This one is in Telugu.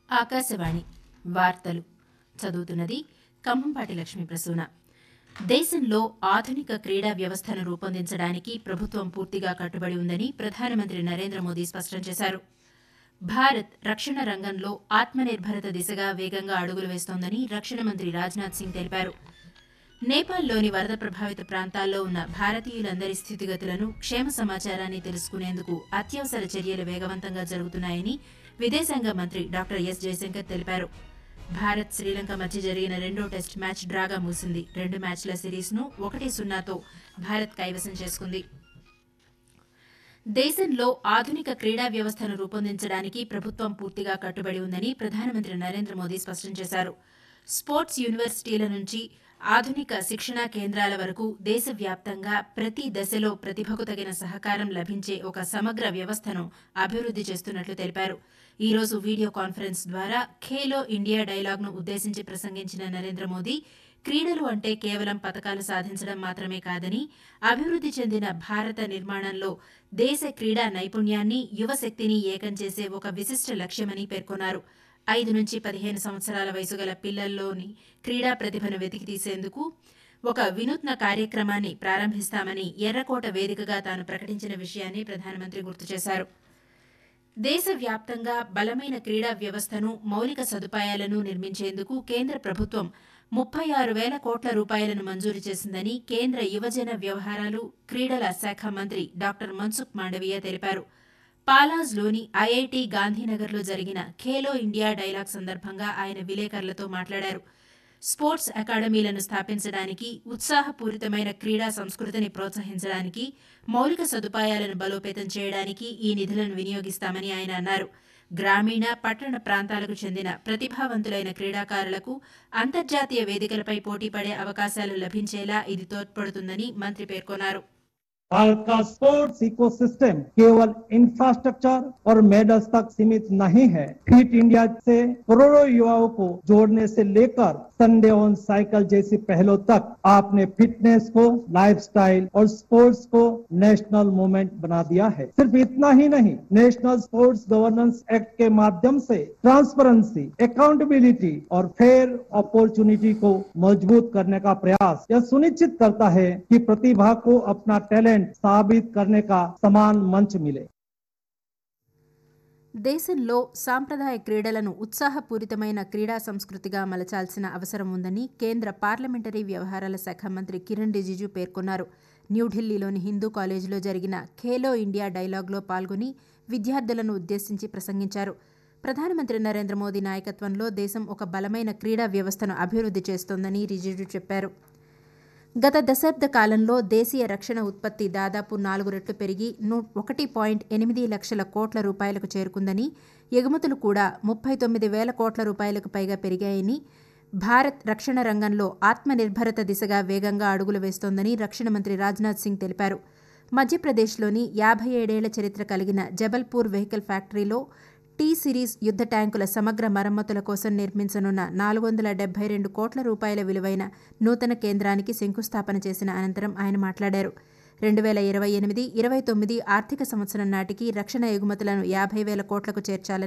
ఆకాశవాణి వార్తలు చదువుతున్నది ఖమ్మంపాటి లక్ష్మీ ప్రసూన దేశంలో ఆధునిక క్రీడా వ్యవస్థను రూపొందించడానికి ప్రభుత్వం పూర్తిగా కట్టుబడి ఉందని ప్రధానమంత్రి నరేంద్ర మోదీ స్పష్టం చేశారు భారత్ రక్షణ రంగంలో ఆత్మనిర్భరత దిశగా వేగంగా అడుగులు వేస్తోందని రక్షణ మంత్రి రాజ్నాథ్ సింగ్ తెలిపారు నేపాల్లోని వరద ప్రభావిత ప్రాంతాల్లో ఉన్న భారతీయులందరి స్థితిగతులను క్షేమ సమాచారాన్ని తెలుసుకునేందుకు అత్యవసర చర్యలు వేగవంతంగా జరుగుతున్నాయని విదేశాంగ మంత్రి డాక్టర్ ఎస్ జయశంకర్ తెలిపారు భారత్ శ్రీలంక మధ్య జరిగిన రెండో టెస్ట్ మ్యాచ్ డ్రాగా ముగిసింది రెండు మ్యాచ్ల సిరీస్ను ఒకటి సున్నాతో భారత్ కైవసం చేసుకుంది దేశంలో ఆధునిక క్రీడా వ్యవస్థను రూపొందించడానికి ప్రభుత్వం పూర్తిగా కట్టుబడి ఉందని ప్రధానమంత్రి నరేంద్ర మోదీ స్పష్టం చేశారు స్పోర్ట్స్ యూనివర్సిటీల నుంచి ఆధునిక శిక్షణా కేంద్రాల వరకు దేశవ్యాప్తంగా ప్రతి దశలో ప్రతిభకు తగిన సహకారం లభించే ఒక సమగ్ర వ్యవస్థను అభివృద్ధి చేస్తున్నట్లు తెలిపారు ఈ రోజు వీడియో కాన్ఫరెన్స్ ద్వారా ఖేలో ఇండియా డైలాగ్ను ఉద్దేశించి ప్రసంగించిన నరేంద్ర మోదీ క్రీడలు అంటే కేవలం పతకాలు సాధించడం మాత్రమే కాదని అభివృద్ధి చెందిన భారత నిర్మాణంలో దేశ క్రీడా నైపుణ్యాన్ని యువశక్తిని ఏకం చేసే ఒక విశిష్ట లక్ష్యమని పేర్కొన్నారు ఐదు నుంచి పదిహేను సంవత్సరాల వయసు గల పిల్లల్లోని క్రీడా ప్రతిభను వెతికి తీసేందుకు ఒక వినూత్న కార్యక్రమాన్ని ప్రారంభిస్తామని ఎర్రకోట వేదికగా తాను ప్రకటించిన విషయాన్ని ప్రధానమంత్రి గుర్తు చేశారు దేశవ్యాప్తంగా బలమైన క్రీడా వ్యవస్థను మౌలిక సదుపాయాలను నిర్మించేందుకు కేంద్ర ప్రభుత్వం ముప్పై ఆరు వేల కోట్ల రూపాయలను మంజూరు చేసిందని కేంద్ర యువజన వ్యవహారాలు క్రీడల శాఖ మంత్రి డాక్టర్ మన్సుఖ్ మాండవీయ తెలిపారు పాలాజ్లోని ఐఐటి గాంధీనగర్లో జరిగిన ఖేలో ఇండియా డైలాగ్ సందర్భంగా ఆయన విలేకరులతో మాట్లాడారు స్పోర్ట్స్ అకాడమీలను స్థాపించడానికి ఉత్సాహపూరితమైన క్రీడా సంస్కృతిని ప్రోత్సహించడానికి మౌలిక సదుపాయాలను బలోపేతం చేయడానికి ఈ నిధులను వినియోగిస్తామని ఆయన అన్నారు గ్రామీణ పట్టణ ప్రాంతాలకు చెందిన ప్రతిభావంతులైన క్రీడాకారులకు అంతర్జాతీయ వేదికలపై పోటీపడే అవకాశాలు లభించేలా ఇది తోడ్పడుతుందని మంత్రి పేర్కొన్నారు भारत का स्पोर्ट्स इकोसिस्टम केवल इंफ्रास्ट्रक्चर और मेडल्स तक सीमित नहीं है फिट इंडिया से करोड़ों युवाओं को जोड़ने से लेकर संडे ऑन साइकिल जैसी पहलों तक आपने फिटनेस को लाइफस्टाइल और स्पोर्ट्स को नेशनल मूवमेंट बना दिया है सिर्फ इतना ही नहीं नेशनल स्पोर्ट्स गवर्नेंस एक्ट के माध्यम से ट्रांसपेरेंसी अकाउंटेबिलिटी और फेयर अपॉर्चुनिटी को मजबूत करने का प्रयास यह सुनिश्चित करता है कि प्रतिभा को अपना टैलेंट साबित करने का समान मंच मिले దేశంలో సాంప్రదాయ క్రీడలను ఉత్సాహపూరితమైన క్రీడా సంస్కృతిగా మలచాల్సిన అవసరం ఉందని కేంద్ర పార్లమెంటరీ వ్యవహారాల శాఖ మంత్రి కిరణ్ రిజిజు పేర్కొన్నారు న్యూఢిల్లీలోని హిందూ కాలేజీలో జరిగిన ఖేలో ఇండియా డైలాగ్లో పాల్గొని విద్యార్థులను ఉద్దేశించి ప్రసంగించారు ప్రధానమంత్రి నరేంద్ర మోదీ నాయకత్వంలో దేశం ఒక బలమైన క్రీడా వ్యవస్థను అభివృద్ధి చేస్తోందని రిజిజు చెప్పారు గత దశాబ్ద కాలంలో దేశీయ రక్షణ ఉత్పత్తి దాదాపు నాలుగు రెట్లు పెరిగి నూ ఒకటి పాయింట్ ఎనిమిది లక్షల కోట్ల రూపాయలకు చేరుకుందని ఎగుమతులు కూడా ముప్పై తొమ్మిది వేల కోట్ల రూపాయలకు పైగా పెరిగాయని భారత్ రక్షణ రంగంలో ఆత్మనిర్భరత దిశగా వేగంగా అడుగులు వేస్తోందని రక్షణ మంత్రి రాజ్నాథ్ సింగ్ తెలిపారు మధ్యప్రదేశ్లోని యాభై ఏడేళ్ల చరిత్ర కలిగిన జబల్పూర్ వెహికల్ ఫ్యాక్టరీలో టీ సిరీస్ యుద్ధ ట్యాంకుల సమగ్ర మరమ్మతుల కోసం నిర్మించనున్న నాలుగు వందల డెబ్బై రెండు కోట్ల రూపాయల విలువైన నూతన కేంద్రానికి శంకుస్థాపన చేసిన అనంతరం ఆయన మాట్లాడారు రెండు వేల ఇరవై ఎనిమిది ఇరవై తొమ్మిది ఆర్థిక సంవత్సరం నాటికి రక్షణ ఎగుమతులను యాభై వేల కోట్లకు చేర్చాలని